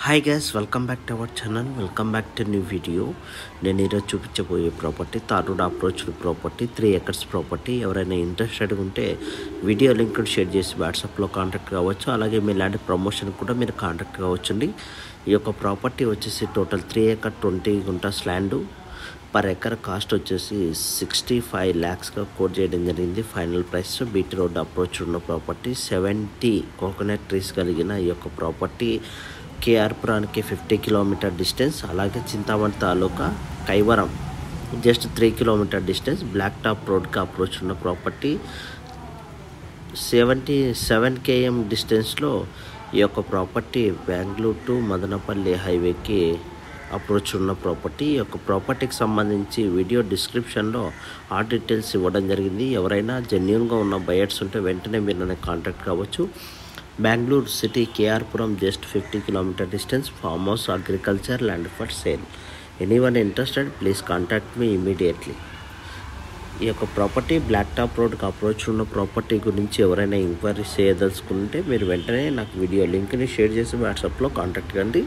hi guys welcome back to our channel welcome back to new video నేను ఈరోజు చూపించబోయే property tar road approach property three acres property ఎవరైనా interested ఉంటే video link share చేసి వాట్సాప్లో contact కావచ్చు అలాగే మీ ఇలాంటి ప్రమోషన్ కూడా మీరు కాంటాక్ట్ కావచ్చండి ఈ యొక్క ప్రాపర్టీ వచ్చేసి total three acre twenty guntas land per acre cost వచ్చేసి సిక్స్టీ ఫైవ్ ల్యాక్స్గా కోట్ చేయడం జరిగింది final price BT road approach ఉన్న ప్రాపర్టీ సెవెంటీ కోకోనట్ ట్రీస్ కలిగిన ఈ యొక్క ప్రాపర్టీ కేఆర్పురానికి ఫిఫ్టీ కిలోమీటర్ డిస్టెన్స్ అలాగే Chintamani taluka Kaivaram just three kilometre distance black top రోడ్కి అప్రోచ్ ఉన్న ప్రాపర్టీ సెవెంటీ సెవెన్ కేఎం డిస్టెన్స్లో ఈ యొక్క ప్రాపర్టీ బెంగళూరు టు మదనపల్లి హైవేకి అప్రోచ్ ఉన్న ప్రాపర్టీ ఈ యొక్క ప్రాపర్టీకి సంబంధించి వీడియో డిస్క్రిప్షన్లో ఆ డీటెయిల్స్ ఇవ్వడం జరిగింది ఎవరైనా జెన్యున్గా ఉన్న బయర్స్ ఉంటే వెంటనే మీరు నన్ను కాంటాక్ట్ కావచ్చు Bengaluru city KR Puram just fifty kilometre distance farm house agriculture land for sale anyone interested please contact me immediately ఈ యొక్క ప్రాపర్టీ బ్లాక్ టాప్ రోడ్కి అప్రోచ్ ఉన్న ప్రాపర్టీ గురించి ఎవరైనా ఎంక్వైరీ చేయదలుచుకుంటే మీరు వెంటనే నాకు వీడియో లింక్ని షేర్ చేసి వాట్సాప్లో కాంటాక్ట్ కండి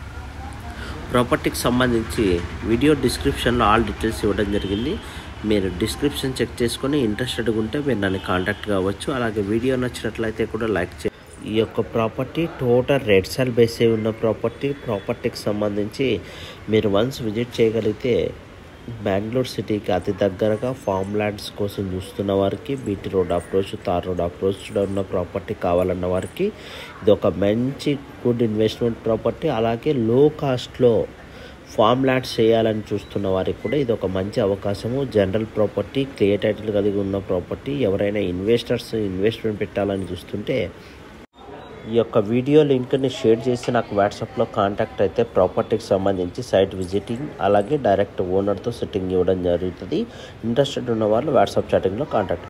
ప్రాపర్టీకి సంబంధించి వీడియో డిస్క్రిప్షన్లో ఆల్ డీటెయిల్స్ ఇవ్వడం జరిగింది మీరు డిస్క్రిప్షన్ చెక్ చేసుకొని ఇంట్రెస్టెడ్గా ఉంటే మీరు నన్ను కాంటాక్ట్ కావచ్చు అలాగే వీడియో నచ్చినట్లయితే కూడా లైక్ చే ఈ యొక్క property total red soil base అయి ఉన్న ప్రాపర్టీ ప్రాపర్టీకి సంబంధించి మీరు వన్స్ విజిట్ చేయగలిగితే బెంగళూరు సిటీకి అతి దగ్గరగా ఫామ్ ల్యాండ్స్ కోసం చూస్తున్న వారికి BT road approach tar road అప్రోచ్లో ఉన్న ప్రాపర్టీ కావాలన్న వారికి ఇది ఒక మంచి గుడ్ ఇన్వెస్ట్మెంట్ ప్రాపర్టీ అలాగే లో కాస్ట్లో ఫామ్ ల్యాండ్స్ చేయాలని చూస్తున్న వారికి కూడా ఇది ఒక మంచి అవకాశము జనరల్ ప్రాపర్టీ క్లియర్ టైటిల్ కలిగి ఉన్న ప్రాపర్టీ ఎవరైనా ఇన్వెస్టర్స్ ఇన్వెస్ట్మెంట్ పెట్టాలని చూస్తుంటే ఈ యొక్క వీడియో లింక్ని షేర్ చేసి నాకు వాట్సాప్లో కాంటాక్ట్ అయితే ప్రాపర్టీకి సంబంధించి సైట్ విజిటింగ్ అలాగే డైరెక్ట్ ఓనర్తో సెట్టింగ్ ఇవ్వడం జరుగుతుంది ఇంట్రెస్టెడ్ ఉన్న వాళ్ళు వాట్సాప్ చాటింగ్లో కాంటాక్ట్